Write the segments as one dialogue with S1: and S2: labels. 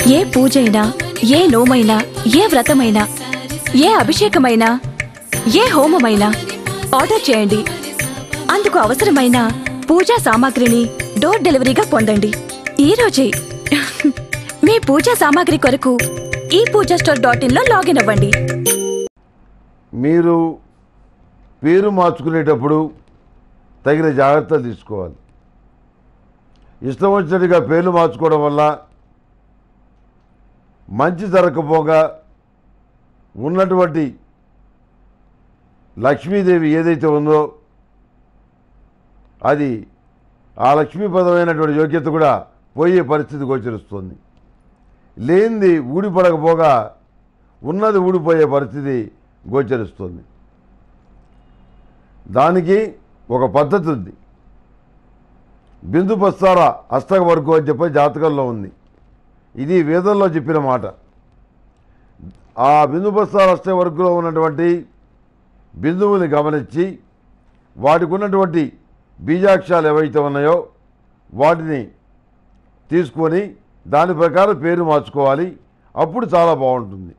S1: ఏ పూజైనా ఏ నోమైనా ఏ వ్రతమైనా ఏ అభిషేకమైనా ఏ హోమమైనా ఆర్డర్ చేయండి అందుకు అవసరమైన పూజా సామాగ్రిని డోర్ డెలివరీగా పొందండి ఈ రోజే మీ పూజా సామాగ్రి కొరకు ఈ పూజా స్టోర్ డాట్ ఇన్ లో లాగిన్ అవ్వండి
S2: మీరు పేరు మార్చుకునేటప్పుడు తగిన జాగ్రత్తలు తీసుకోవాలి ఇష్టం వచ్చినట్టుగా పేర్లు మార్చుకోవడం వల్ల మంచి జరగకపోగా ఉన్నటువంటి లక్ష్మీదేవి ఏదైతే ఉందో అది ఆ లక్ష్మీపదమైనటువంటి యోగ్యత కూడా పోయే పరిస్థితి గోచరిస్తుంది లేనిది ఊడిపడకపోగా ఉన్నది ఊడిపోయే పరిస్థితి గోచరిస్తుంది దానికి ఒక పద్ధతి ఉంది బిందు ప్రస్తార అష్టక వరకు అని చెప్పి జాతకంలో ఉంది ఇది వేదంలో చెప్పిన మాట ఆ బిందు ప్రస్తార అష్టక వరకులో ఉన్నటువంటి బిందువుని గమనించి వాటికి ఉన్నటువంటి బీజాక్షరాలు ఏవైతే ఉన్నాయో వాటిని తీసుకొని దాని ప్రకారం పేరు మార్చుకోవాలి అప్పుడు చాలా బాగుంటుంది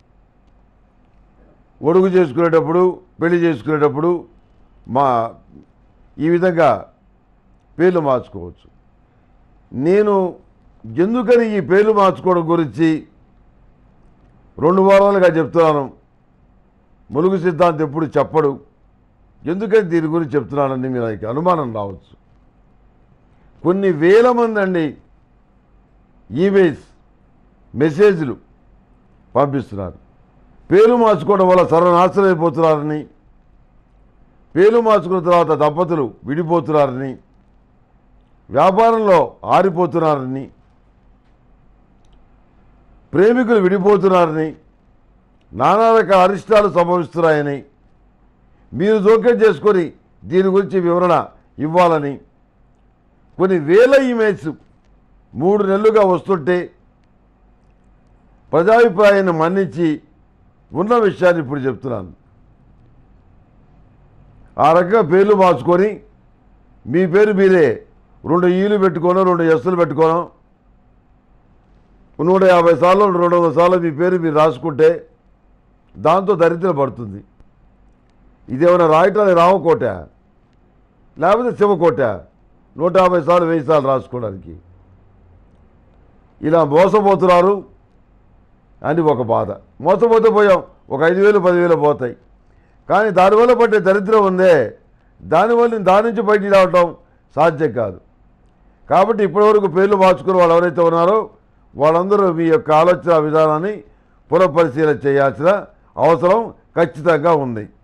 S2: ఒడుగు చేసుకునేటప్పుడు పెళ్లి చేసుకునేటప్పుడు మా ఈ విధంగా పేర్లు మార్చుకోవచ్చు నేను ఎందుకని ఈ పేర్లు మార్చుకోవడం గురించి రెండు వారాలుగా చెప్తున్నాను ములుగు సిద్ధాంతం ఎప్పుడు చెప్పడు ఎందుకని దీని గురించి చెప్తున్నానని మీరు నాకు అనుమానం రావచ్చు కొన్ని వేల మంది అండి ఈమెయిల్స్ మెసేజ్లు పంపిస్తున్నారు పేరు మార్చుకోవడం వల్ల సర్వనాశనం అయిపోతున్నారని పేరు మార్చుకున్న తర్వాత దంపతులు విడిపోతున్నారని వ్యాపారంలో ఆరిపోతున్నారని ప్రేమికులు విడిపోతున్నారని నానా రకాల అరిష్టాలు సంభవిస్తున్నాయని మీరు జోక్యం చేసుకొని దీని గురించి వివరణ ఇవ్వాలని కొన్ని వేల ఇమేజ్ మూడు నెలలుగా వస్తుంటే ప్రజాభిప్రాయాన్ని మన్నించి ఉన్న విషయాన్ని ఇప్పుడు చెప్తున్నాను ఆ రకంగా పేర్లు మార్చుకొని మీ పేరు మీరే రెండు ఈలు పెట్టుకోనో రెండు ఎస్సులు పెట్టుకోనో నూట యాభై సార్లు రెండు వందల సార్లు మీ పేరు మీరు రాసుకుంటే దాంతో దరిద్రం పడుతుంది ఇదేమైనా రాయటానికి రామకోట లేకపోతే శివకోట నూట యాభై సార్లు వెయ్యి సార్లు రాసుకోవడానికి ఇలా మోసపోతున్నారు అని ఒక బాధ మోసపోతే పోయాం ఒక ఐదు వేలు పదివేలు పోతాయి కానీ దానివల్ల పట్టే దరిద్రం ఉందే దానివల్ల దాని నుంచి బయటికి రావటం సాధ్యం కాదు కాబట్టి ఇప్పటివరకు పేర్లు మార్చుకున్న వాళ్ళు ఎవరైతే ఉన్నారో వాళ్ళందరూ మీ యొక్క ఆలోచన విధానాన్ని పునఃపరిశీలన చేయాల్సిన అవసరం ఖచ్చితంగా ఉంది